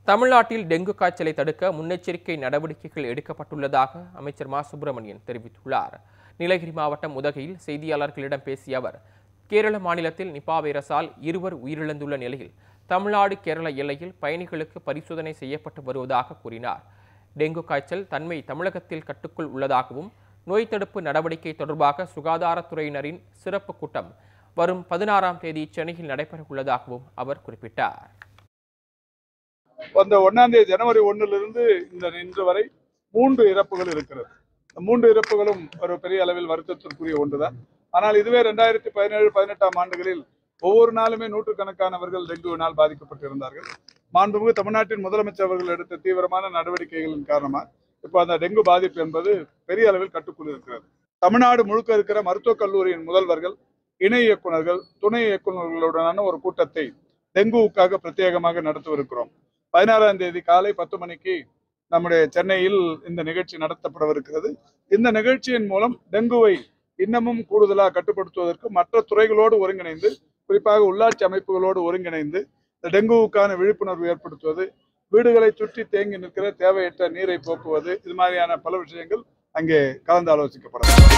தமிழ்நாட்டில் டெங்கு காய்ச்சலை தடுக்க முன்னெச்சரிக்கை நடவடிக்கைகள் எடுக்கப்பட்டுள்ளதாக அமைச்சர் மா சுப்பிரமணியன் தெரிவித்துள்ளார் நீலகிரி மாவட்டம் உதகையில் செய்தியாளர்களிடம் பேசிய அவர் கேரள மாநிலத்தில் நிபா வைரஸால் இருவர் உயிரிழந்துள்ள நிலையில் தமிழ்நாடு கேரள எல்லையில் பயணிகளுக்கு பரிசோதனை செய்யப்பட்டு வருவதாக கூறினார் டெங்கு காய்ச்சல் தன்மை தமிழகத்தில் கட்டுக்குள் உள்ளதாகவும் நோய் தடுப்பு நடவடிக்கை தொடர்பாக சுகாதாரத்துறையினரின் சிறப்பு கூட்டம் வரும் பதினாறாம் தேதி சென்னையில் நடைபெற உள்ளதாகவும் அவர் குறிப்பிட்டார் வந்த ஒன்னாம் தேதி ஜனவரி ஒண்ணுல இருந்து இந்த இன்று வரை மூன்று இறப்புகள் இருக்கிறது இந்த மூன்று இறப்புகளும் ஒரு பெரிய அளவில் வருத்தத்திற்குரிய ஒன்றுதான் ஆனால் இதுவே ரெண்டாயிரத்தி பதினேழு பதினெட்டாம் ஆண்டுகளில் ஒவ்வொரு நாளுமே நூற்றுக்கணக்கானவர்கள் டெங்குவினால் பாதிக்கப்பட்டிருந்தார்கள் மாண்புமிகு தமிழ்நாட்டின் முதலமைச்சர் அவர்கள் எடுத்த தீவிரமான நடவடிக்கைகளின் காரணமாக இப்போ அந்த டெங்கு பாதிப்பு என்பது பெரிய அளவில் கட்டுக்குள் இருக்கிறது தமிழ்நாடு முழுக்க இருக்கிற மருத்துவக் கல்லூரியின் முதல்வர்கள் இணை இயக்குநர்கள் துணை இயக்குநர்களுடனான ஒரு கூட்டத்தை டெங்குவுக்காக பிரத்யேகமாக நடத்தவிருக்கிறோம் பதினாறாம் தேதி காலை பத்து மணிக்கு நம்முடைய சென்னையில் இந்த நிகழ்ச்சி நடத்தப்படவிருக்கிறது இந்த நிகழ்ச்சியின் மூலம் டெங்குவை இன்னமும் கூடுதலாக கட்டுப்படுத்துவதற்கு மற்ற துறைகளோடு ஒருங்கிணைந்து குறிப்பாக உள்ளாட்சி அமைப்புகளோடு ஒருங்கிணைந்து இந்த டெங்குவுக்கான விழிப்புணர்வு ஏற்படுத்துவது வீடுகளை சுற்றி தேங்கி நிற்கிற தேவையற்ற நீரை போக்குவது இது மாதிரியான பல விஷயங்கள் அங்கே கலந்து ஆலோசிக்கப்படும்